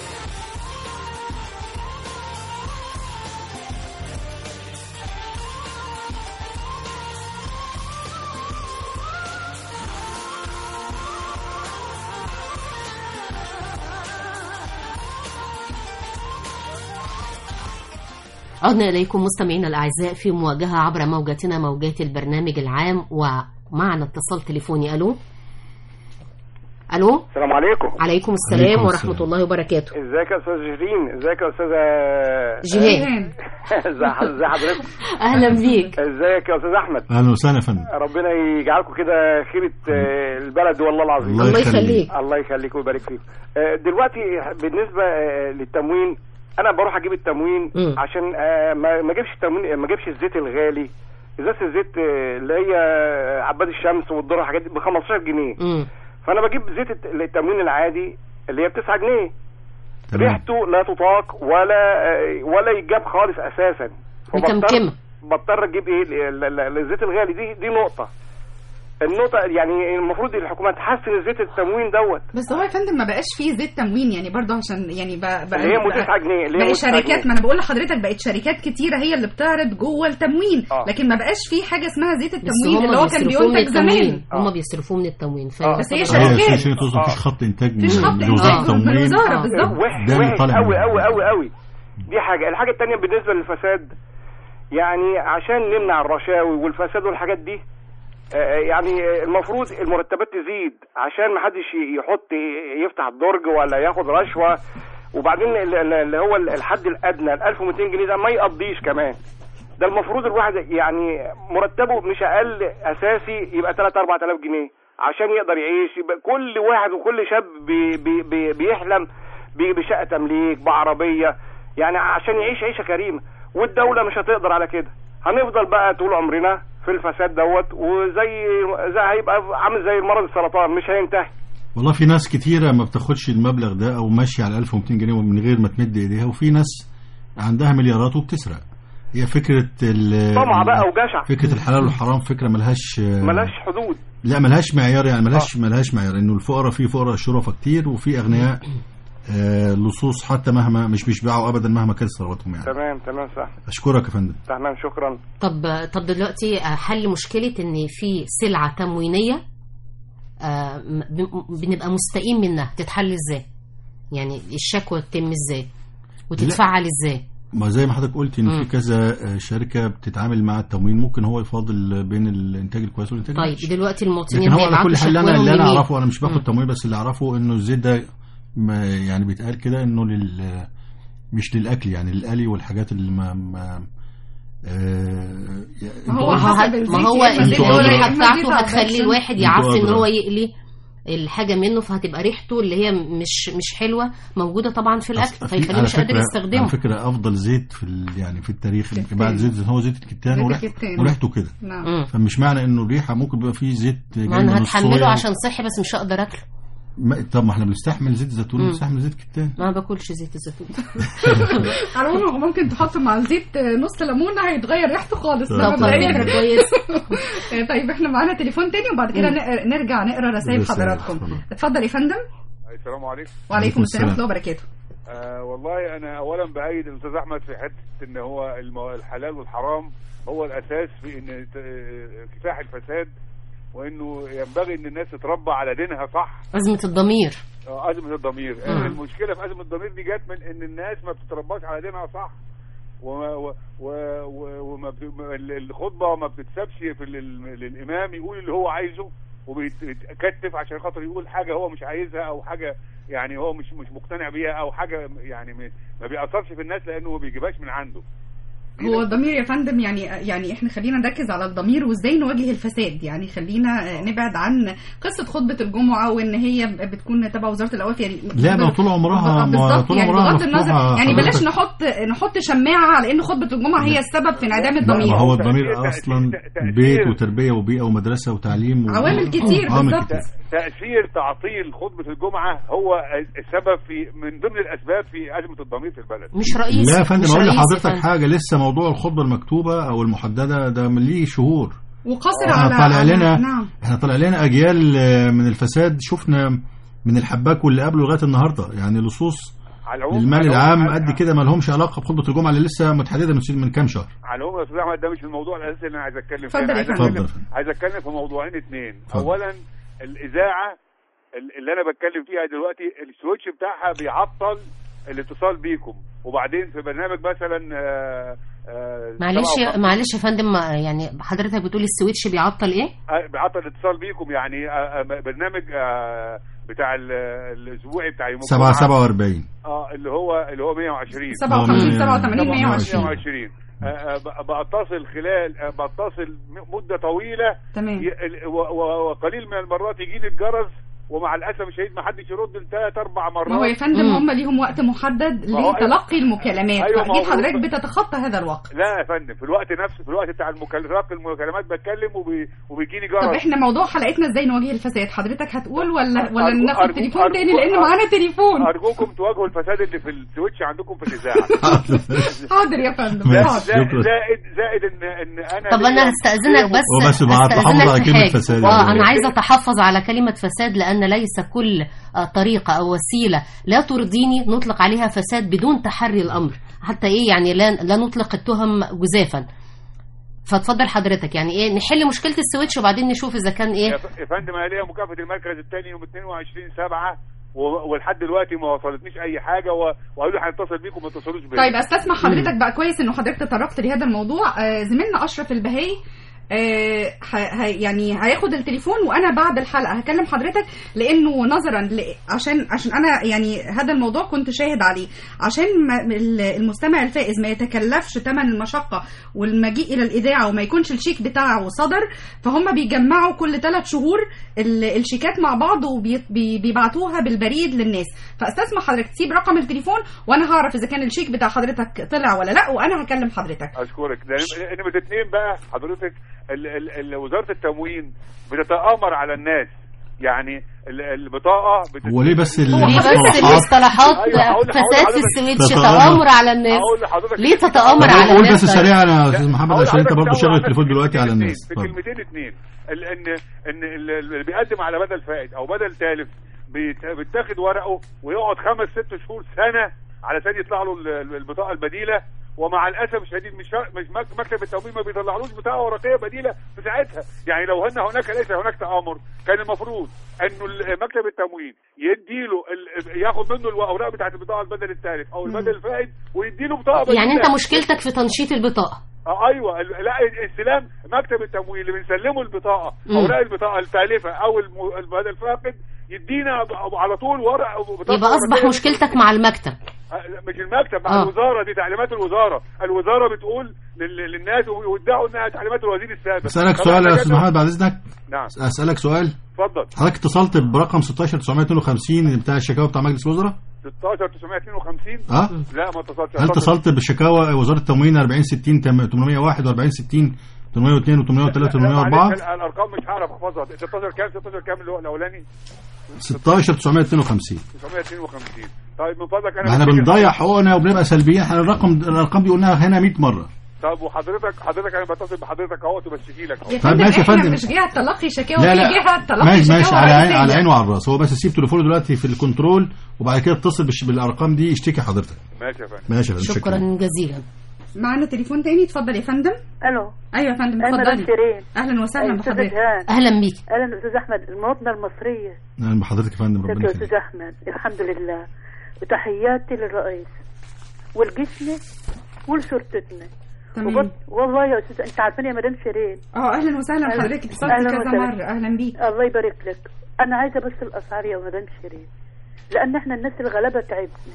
عدنا إليكم مستمعينا الأعزاء في مواجهة عبر موجتنا موجات البرنامج العام ومعنا اتصال تليفوني ألو ألو السلام عليكم عليكم السلام عليكم ورحمة السلام. الله وبركاته ازيك يا استاذ جيرين ازيك يا استاذه جيهان. ازي ح- ازي حضرتك أهلا بيك ازيك يا استاذ احمد اهلا وسهلا يا فندم ربنا يجعلكم كده خيرة آه، البلد والله العظيم الله الله يخليك. يخليك. الله يخليك ويبارك فيك آه، دلوقتي بالنسبة آه، للتموين انا بروح اجيب التموين مم. عشان آه، ما ما اجيبش التموين ما اجيبش الزيت الغالي ازازه الزيت آه، اللي هي عباد الشمس والذره والحاجات دي ب 15 جنيه مم. فانا بجيب زيت الت- التموين العادي اللي هي ب 9 جنيه تمام. ريحته لا تطاق ولا آه، ولا يتجاب خالص اساسا فبضطر- مكمكمة. بضطر اجيب ايه ال- ال- ال- الزيت الغالي دي دي نقطه النقطه يعني المفروض الحكومه تحسن زيت التموين دوت بس هو يا فندم ما بقاش فيه زيت تموين يعني برضه عشان يعني بقى بقى اللي هي ب 9 جنيه اللي هي بقى ب 9 شركات جنيه. ما انا بقول لحضرتك بقت شركات كتيره هي اللي بتعرض جوه التموين آه. لكن ما بقاش فيه حاجه اسمها زيت بس التموين هم اللي هو كان بيصرفوه من بينتج زمان التموين هم بيصرفوه من التموين ف... بس هي هي شركات عشان تقصد مفيش خط انتاج من مفيش خط من إنتاج وزاره من التموين الوزارة بالظبط. وحش ده اللي وحش طالع قوي منه. قوي قوي قوي دي حاجه الحاجه الثانيه بالنسبه للفساد يعني عشان نمنع الرشاوي والفساد والحاجات دي آه، يعني المفروض المرتبات تزيد عشان ما حدش يحط يفتح الدرج ولا ياخد رشوه وبعدين ال- ال- اللي هو الحد الادنى ال 1200 جنيه ده ما يقضيش كمان ده المفروض الواحد يعني مرتبه مش اقل اساسي يبقى 3 4000 جنيه عشان يقدر يعيش يبقى كل واحد وكل شاب بي بي بي بيحلم ب- بشقه تمليك بعربيه يعني عشان يعيش عيشه كريمه والدوله مش هتقدر على كده هنفضل بقى طول عمرنا في الفساد دوت وزي زي هيبقى عامل زي مرض السرطان مش هينتهي والله في ناس كتيرة ما بتاخدش المبلغ ده او ماشية على 1200 جنيه من غير ما تمد ايديها وفي ناس عندها مليارات وبتسرق هي فكرة ال طمع بقى وجشع فكرة الحلال والحرام فكرة ملهاش ملاش حدود لا ملهاش معيار يعني ملهاش ملهاش معيار انه الفقراء في فقراء شرفاء كتير وفي اغنياء آه، لصوص حتى مهما مش بيشبعوا ابدا مهما كانت ثروتهم يعني تمام تمام صح اشكرك يا فندم تمام شكرا طب طب دلوقتي آه، حل مشكلة إن في سلعة تموينية آه، م- ب- بنبقى مستائين منها تتحل إزاي؟ يعني الشكوى تتم إزاي؟ وتتفعل إزاي؟ ما زي ما حضرتك قلت ان مم. في كذا آه، شركه بتتعامل مع التموين ممكن هو يفاضل بين الانتاج الكويس والانتاج طيب الوحش. دلوقتي المواطنين لكن هو على هيبعتوا كل حال انا شكواهم اللي انا لمين؟ اعرفه انا مش باخد مم. تموين بس اللي اعرفه انه الزيت ده ما يعني بيتقال كده انه لل مش للاكل يعني للقلي والحاجات اللي ما, ما آه ما هو انتوا- حسب الزيت ما هو يا إما زيت انتوا ولا أدرى. يا الريحه إما زيت بتاعته هتخلي عباد الواحد انتوا يعرف ان أدرى. هو يقلي الحاجه منه فهتبقى ريحته اللي هي مش مش حلوه موجوده طبعا في الاكل في- فيخليه على مش قادر فكرة- يستخدمه على فكره افضل زيت في ال- يعني في التاريخ الكتان. بعد زيت هو زيت الكتان زيت وريحته الكتان. وريحته كده نعم مم. فمش معنى انه الريحه ممكن بيبقى فيه زيت جاي ما من انا هتحمله الصويا. عشان صحي بس مش هقدر اكله ما طب ما احنا بنستحمل زيت زيتون مم. بنستحمل زيت كتان ما باكلش زيت الزيتون على العموم هو ممكن تحط مع الزيت نص ليمونه هيتغير ريحته خالص طب ده طب مبدئيا. فكرة كويس طيب احنا معانا تليفون تاني وبعد كده مم. نق- نرجع نقرا رسائل رسائل. حضراتكم اتفضل. اتفضل يا فندم السلام عليكم وعليكم السلام ورحمه السلام. الله وبركاته آه والله انا اولا بايد الاستاذ احمد في حته ان هو المو- الحلال والحرام هو الاساس في ان ت- آه، كفاح الفساد وانه ينبغي ان الناس تتربى على دينها صح ازمه الضمير آه، ازمه الضمير مم. آه، المشكله في ازمه الضمير دي جت من ان الناس ما بتترباش على دينها صح وما و و و وما بت- ما- ال- الخطبه ما بتتسابش في ال- للامام يقول اللي هو عايزه وبيتكتف عشان خاطر يقول حاجه هو مش عايزها او حاجه يعني هو مش مش مقتنع بيها او حاجه يعني م- ما بيأثرش في الناس لانه ما بيجيبهاش من عنده هو الضمير يا فندم يعني يعني احنا خلينا نركز على الضمير وازاي نواجه الفساد يعني خلينا نبعد عن قصه خطبه الجمعه وان هي بتكون تبع وزاره الاوقاف يعني لا ما طول عمرها ما بالظبط طول يعني عمرها بغض النظر مفتوحة يعني بلاش حضرتك. نحط نحط شماعه على ان خطبه الجمعه هي السبب في انعدام الضمير ما هو تأثير- الضمير تأثير- اصلا تأثير- بيت وتربيه وبيئه ومدرسه وتعليم و... عوامل كتير عوامل بالظبط. كتير. تأثير تعطيل خطبة الجمعة هو السبب في من ضمن الأسباب في أزمة الضمير في البلد مش رئيسي لا يا فندم مش اقول رئيسي لحضرتك فندم. حاجه لسه موضوع الخطبه المكتوبه او المحدده ده من ليه شهور وقصر احنا على طالع لنا نعم احنا طالع لنا اجيال آه، من الفساد شفنا من الحباك واللي قبله لغايه النهارده يعني لصوص على العموم المال على العام العموم- قد كده ما لهمش علاقه بخطبه الجمعه اللي لسه متحدده من من كام شهر على العموم يا استاذ احمد ده مش الموضوع الاساسي اللي انا عايز اتكلم فيه اتفضل انا يا عايز فندم. اتكلم اتفضل. عايز اتكلم في موضوعين اتنين اتفضل. اولا الاذاعه ال- اللي انا بتكلم فيها دلوقتي السويتش بتاعها بيعطل الاتصال بيكم وبعدين في برنامج مثلا آه، آه، معلش سبعة يا- وخمسين- معلش يا فندم ما- يعني حضرتك بتقول السويتش بيعطل ايه؟ آه، بيعطل الاتصال بيكم يعني آه، آه، برنامج آه، بتاع ال- الاسبوعي بتاع يوم 7 الجمعة. 47 اه اللي هو اللي هو 120 57 آه، 87 120 120 آه، آه، ب- بتصل خلال آه، بتصل م- مده طويله تمام ي- ال- و- و- وقليل من المرات يجيني الجرس ومع الاسف الشديد ما حدش يرد لثلاث اربع مرات ما هو يا فندم مم. هم ليهم وقت محدد ما هو لتلقي المكالمات أيوة، ما فاكيد هو- حضرتك بتتخطى هذا الوقت لا يا فندم في الوقت نفسه في الوقت بتاع المكال- تلقي المكالمات بتكلم وبي... وبيجيني جرس طب احنا موضوع حلقتنا ازاي نواجه الفساد حضرتك هتقول ولا ولا أرجو- ناخد أرجو- تليفون أرجو- تاني لان أرجو- معانا تليفون ارجوكم تواجهوا الفساد اللي في السويتش عندكم في الاذاعه حاضر يا فندم ماشي. حاضر زائد شكرا. زائد, زائد ان ان انا طب انا ليا- هستأذنك ليا بس هو بس بعد هستأذنك تحفظ على في كلمة حاجة. فساد. اه انا عايزه اتحفظ على كلمه فساد لان ليس كل آه، طريقه او وسيله لا ترضيني نطلق عليها فساد بدون تحري الامر حتى ايه يعني لا لا نطلق التهم جزافا فاتفضل حضرتك يعني ايه نحل مشكله السويتش وبعدين نشوف اذا كان ايه يا ف- يا فندم انا ليا مكافاه المركز الثاني يوم 22 7 ولحد دلوقتي ما وصلتنيش اي حاجه و- وقالوا لي هنتصل بيكم ما اتصلوش بيا طيب استسمح حضرتك بقى كويس انه حضرتك تطرقت لهذا الموضوع آه زميلنا اشرف البهي آه ه- ه- يعني هياخد التليفون وانا بعد الحلقه هكلم حضرتك لانه نظرا ل... عشان عشان انا يعني هذا الموضوع كنت شاهد عليه عشان ما ال- المستمع الفائز ما يتكلفش ثمن المشقه والمجيء الى الاذاعه وما يكونش الشيك بتاعه صدر فهم بيجمعوا كل ثلاث شهور ال- الشيكات مع بعض وبيبعتوها بالبريد للناس فاستسمح حضرتك تسيب رقم التليفون وانا هعرف اذا كان الشيك بتاع حضرتك طلع ولا لا وانا هكلم حضرتك اشكرك ده نمرة اتنين بقى حضرتك ال ال ال وزاره التموين بتتآمر على الناس يعني ال- البطاقه بت... هو ليه بس ال- ليه بس المصطلحات المصطلحات أيوة، هقول- هقول فساد في لحضرتك- السويتش تتآمر. تآمر على الناس هقول لحضرتك ليه تتآمر طب على قول الناس بس طيب؟ سريعا يا استاذ محمد هقول عشان انت لحضرتك برضه تدور شاغل على التليفون دلوقتي على كلمتين الناس في اتفضل. كلمتين اتنين ال- ان ان ال- اللي بيقدم على بدل فائت او بدل تالف بيت- بيتاخد ورقه ويقعد خمس ست شهور سنه علشان يطلع له ال- ال- البطاقه البديله ومع الاسف الشديد مش مش مك- مكتب التموين ما بيطلعلوش بطاقه ورقيه بديله في ساعتها يعني لو ان هناك ليس هناك تامر كان المفروض انه ال- مكتب التموين يديله ال- ياخد منه الاوراق بتاعت البطاقه البدل الثالث او البدل الفائت ويديله بطاقه بديله يعني انت مشكلتك في تنشيط البطاقه آه ايوه ال- لا استلام مكتب التموين اللي بنسلمه البطاقه مم. اوراق البطاقه التالفه او الم- البدل الفاقد يدينا ب- على طول ورق بطاقة يبقى اصبح ورقية. مشكلتك مع المكتب آه، مش المكتب مع آه. الوزاره دي تعليمات الوزاره الوزاره بتقول لل- للناس ويدعوا انها تعليمات الوزير السابق اسالك طبعاً سؤال يا ده استاذ كده- محمد بعد اذنك نعم اسالك سؤال اتفضل حضرتك اتصلت برقم 16952 بتاع الشكاوى بتاع مجلس الوزراء 16 952 اه لا ما اتصلتش هل اتصلت بشكاوى وزاره التموين 40 60 801 و40 60 802 و 803 و 804 معلش، ال- الارقام مش هعرف احفظها 16 كام 16 كام اللي هو الاولاني 16 952 952 طيب من فضلك انا ما احنا بفتكر- بنضيع حقوقنا وبنبقى سلبيين احنا الرقم الارقام دي قلناها هنا 100 مره طب وحضرتك حضرتك انا بتصل بحضرتك اهوت وبشتكي لك يا طيب فندم ماشي يا احنا فندم. مش جهه تلقي شكاوى لا في لا جهه تلقي ماشي شكاوى ماشي على عين رئيسية. على عين وعلى الراس هو بس سيب تليفونه دلوقتي في الكنترول وبعد كده اتصل بالش- بالارقام دي يشتكي حضرتك ماشي يا فندم ماشي يا فندم شكرا جزيلا معانا تليفون تاني اتفضل يا فندم الو ايوه يا فندم انا اتفضلي مدام شيرين اهلا وسهلا أستاذ بحضرتك جهان. اهلا بيك اهلا استاذ احمد المواطنه المصريه اهلا بحضرتك يا فندم ازيك ربنا يا يخليك استاذ احمد الحمد لله وتحياتي للرئيس والجسم ولشرطتنا تمام. وبط... والله يا استاذ انت عارفين يا مدام شيرين اه اهلا وسهلا أهلا- حضرتك اتصلت أهلا كذا وسهلا. مره اهلا بيك الله يبارك لك انا عايزه بس الاسعار يا مدام شيرين لان احنا الناس الغلابه تعبنا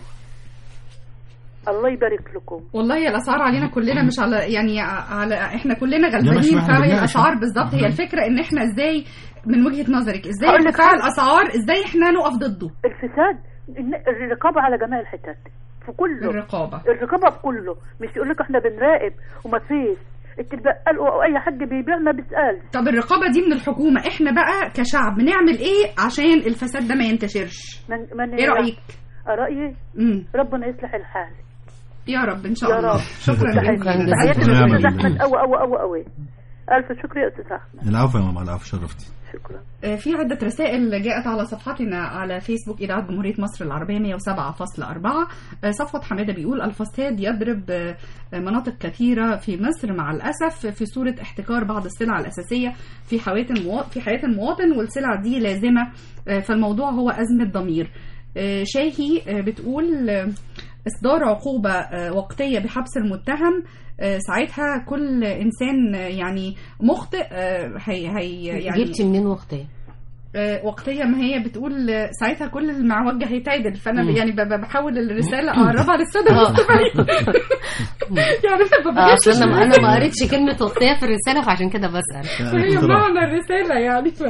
الله يبارك لكم والله الاسعار علينا كلنا مش على يعني على احنا كلنا مش غلبانين إحنا فهي بنناقش. الاسعار بالظبط هي الفكره ان احنا ازاي من وجهه نظرك ازاي هقول لك ارتفاع حاجة. الاسعار ازاي احنا نقف ضده الفساد الن- الرقابه على جميع الحتت في كله الرقابه الرقابه في كله مش يقول لك احنا بنراقب وما فيش التبقى او اي حد بيبيع ما بيسالش طب الرقابه دي من الحكومه احنا بقى كشعب بنعمل ايه عشان الفساد ده ما ينتشرش من من ايه رايك رايي امم ربنا يصلح الحال يا رب ان شاء يا الله رب شكرا تحياتي جزيلا تحياتي جزيلا. للاستاذ نعم. احمد قوي قوي قوي قوي الف شكر يا استاذ احمد العفو يا ماما العفو شرفتي شكرا آه، في عدة رسائل جاءت على صفحتنا على فيسبوك إذاعة جمهورية مصر العربية 107.4 آه، صفوت حمادة بيقول الفساد يضرب آه، مناطق كثيرة في مصر مع الأسف في صورة احتكار بعض السلع الأساسية في حياة المواطن في حياة المواطن والسلع دي لازمة آه، فالموضوع هو أزمة ضمير آه، شاهي آه، بتقول آه، إصدار عقوبة آه، وقتية بحبس المتهم آه، ساعتها كل إنسان آه، يعني مخطئ آه، هي هي يعني جبتي منين وقتها آه، وقتيه ما هي بتقول آه، ساعتها كل المعوجه هيتعدل فانا مم. يعني ب- ب- بحاول الرساله اقربها للساده آه. المستمعين يعني أنا اه ما اصل انا بجيبش انا ما قريتش كلمه وقتيه في الرساله فعشان كده بسال فهي معنى الرساله يعني ف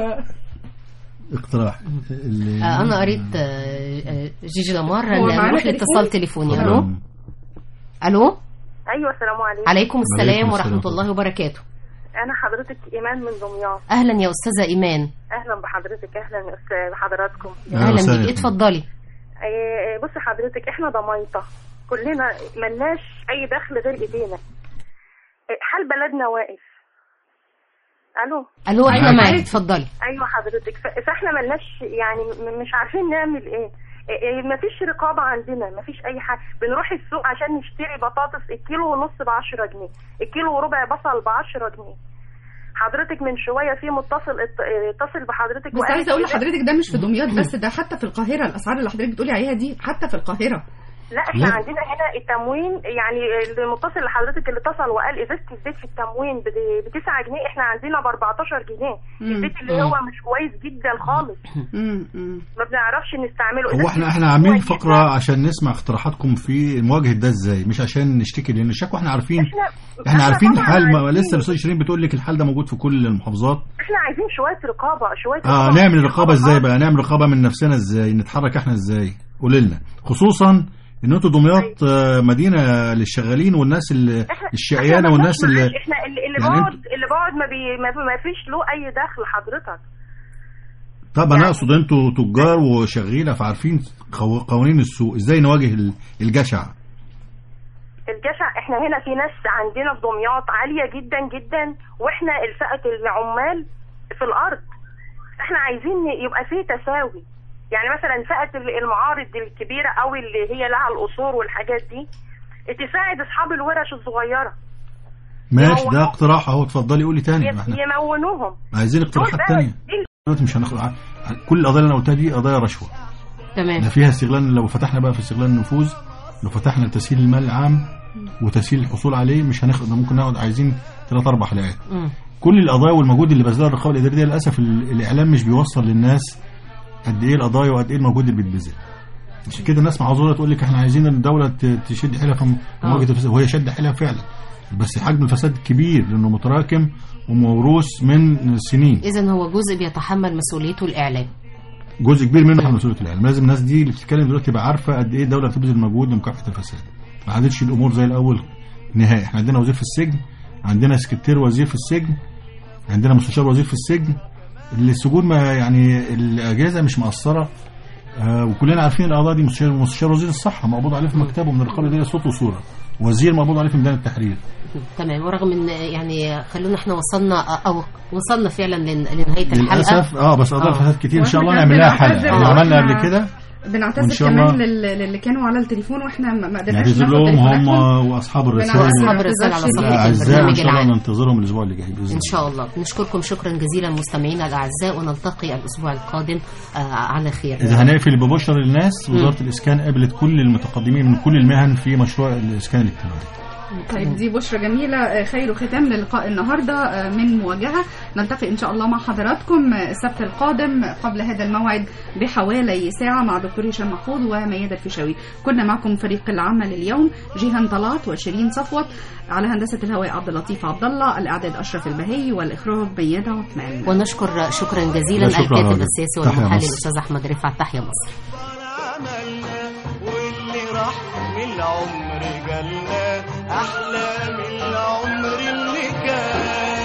اقتراح اللي آه انا قريت آه، آه، جيجي لامار هو معانا نروح تليفون؟ لاتصال تليفوني آه. الو الو ايوه السلام عليكم عليكم السلام عليكم ورحمه السلام. الله وبركاته انا حضرتك ايمان من دمياط اهلا يا استاذه ايمان اهلا بحضرتك اهلا يا أستاذ- بحضراتكم اهلا وسهلا. بيك اتفضلي آه، بصي حضرتك احنا ضمايطه كلنا ملناش اي دخل غير ايدينا آه، حال بلدنا واقف الو الو احنا معاك. معاك اتفضلي ايوه حضرتك ف- فاحنا ملناش يعني م- مش عارفين نعمل ايه ما فيش رقابة عندنا ما فيش أي حاجة بنروح السوق عشان نشتري بطاطس الكيلو ونص ب 10 جنيه الكيلو وربع بصل ب 10 جنيه حضرتك من شوية في متصل ات- اتصل بحضرتك بس وقال عايزه اقول كده. لحضرتك ده مش في دمياط بس ده حتى في القاهره الاسعار اللي حضرتك بتقولي عليها دي حتى في القاهره لا احنا لا. عندنا هنا التموين يعني المتصل لحضرتك اللي اتصل وقال ازازه الزيت في التموين ب 9 جنيه احنا عندنا ب 14 جنيه مم. الزيت اللي هو مش كويس جدا خالص ما بنعرفش نستعمله هو احنا احنا عاملين فقره عشان نسمع اقتراحاتكم في مواجهه ده ازاي مش عشان نشتكي لان الشكوى احنا عارفين احنا احنا عارفين طبعاً الحال ما عارفين. لسه الاستاذ شيرين بتقول لك الحال ده موجود في كل المحافظات احنا عايزين شويه رقابه شويه اه رقابة. نعمل رقابه ازاي بقى نعمل رقابه من نفسنا ازاي نتحرك احنا ازاي قولي لنا خصوصا ان انتوا دمياط آه، مدينه للشغالين والناس اللي احنا الشقيانه احنا والناس اللي معلش، احنا اللي, اللي يعني بقعد اللي بقعد ما, بي ما, ما فيش له اي دخل حضرتك طب انا اقصد انتوا تجار وشغيله فعارفين قو- قوانين السوق ازاي نواجه ال- الجشع الجشع احنا هنا في ناس عندنا في دمياط عاليه جدا جدا واحنا الفئه العمال في الارض احنا عايزين يبقى فيه تساوي يعني مثلا فئه ال- المعارض الكبيره او اللي هي لها القصور والحاجات دي تساعد اصحاب الورش الصغيره ماشي ده اقتراح اهو اتفضلي قولي تاني ما احنا يمونوهم عايزين اقتراحات دول بقى تانية دي دلوقتي مش هناخد ع- كل القضايا اللي انا قلتها دي قضايا رشوه تمام ده فيها استغلال لو فتحنا بقى في استغلال النفوذ لو فتحنا تسهيل المال العام وتسهيل الحصول عليه مش هناخد ممكن نقعد عايزين ثلاث اربع حلقات مم. كل القضايا والمجهود اللي بذلها الرقابه الاداريه دي للاسف ال- الاعلام مش بيوصل للناس قد ايه القضايا وقد ايه المجهود اللي بيتبذل عشان كده الناس معذوره تقول لك احنا عايزين الدوله ت- تشد حيلها في مواجهه الفساد وهي شد حيلها فعلا بس حجم الفساد كبير لانه متراكم وموروث من سنين اذا هو جزء بيتحمل مسؤوليته الاعلام جزء كبير منه تحمل مسؤوليه الاعلام لازم الناس دي اللي بتتكلم دلوقتي تبقى عارفه قد ايه الدوله بتبذل مجهود لمكافحه الفساد ما عادتش الامور زي الاول نهائي احنا عندنا وزير في السجن عندنا سكرتير وزير في السجن عندنا مستشار وزير في السجن اللي السجون ما يعني الاجهزه مش مقصره آه وكلنا عارفين القضايا دي مستشار مستشار وزير الصحه مقبوض عليه في مكتبه من الرقابه الاداريه صوت وصوره وزير مقبوض عليه في ميدان التحرير تمام ورغم ان يعني خلونا احنا وصلنا او وصلنا فعلا لن- لنهايه الحلقه للاسف اه بس قضايا آه. الفساد كتير ان شاء الله وإحنا نعمل لها كمان حلقه بنعتذر احنا عملنا وإحنا قبل كده وإن بنعتذر شاء كمان الله- لل- للي كانوا على التليفون واحنا ما ما قدرناش نعتذر ناخد لهم هم تليفوناتهم. واصحاب الرسائل بنعتذر أصحاب الرسائل على صفحة الاعزاء ان البرنامج شاء الله العام. ننتظرهم الاسبوع اللي جاي باذن ان شاء الله نشكركم شكرا جزيلا مستمعينا الاعزاء ونلتقي الاسبوع القادم آه على خير اذا هنقفل ببشر للناس وزاره الاسكان قابلت كل المتقدمين من كل المهن في مشروع الاسكان الاجتماعي طيب دي بشرى جميلة آه، خير ختام للقاء النهاردة آه، من مواجهة نلتقي إن شاء الله مع حضراتكم آه، السبت القادم قبل هذا الموعد بحوالي ساعة مع دكتور هشام محفوظ وميادة الفيشاوي كنا معكم فريق العمل اليوم جيهان طلعت وشيرين صفوت على هندسة الهواء عبد اللطيف عبد الله الإعداد أشرف البهي والإخراج ميادة عثمان ونشكر شكرا جزيلا لا، شكرا الكاتب راجل. السياسي تحيا والمحلل مصر. الاستاذ احمد رفعت تحيا مصر واللي راح من العمر جالنا احلى من العمر اللي كان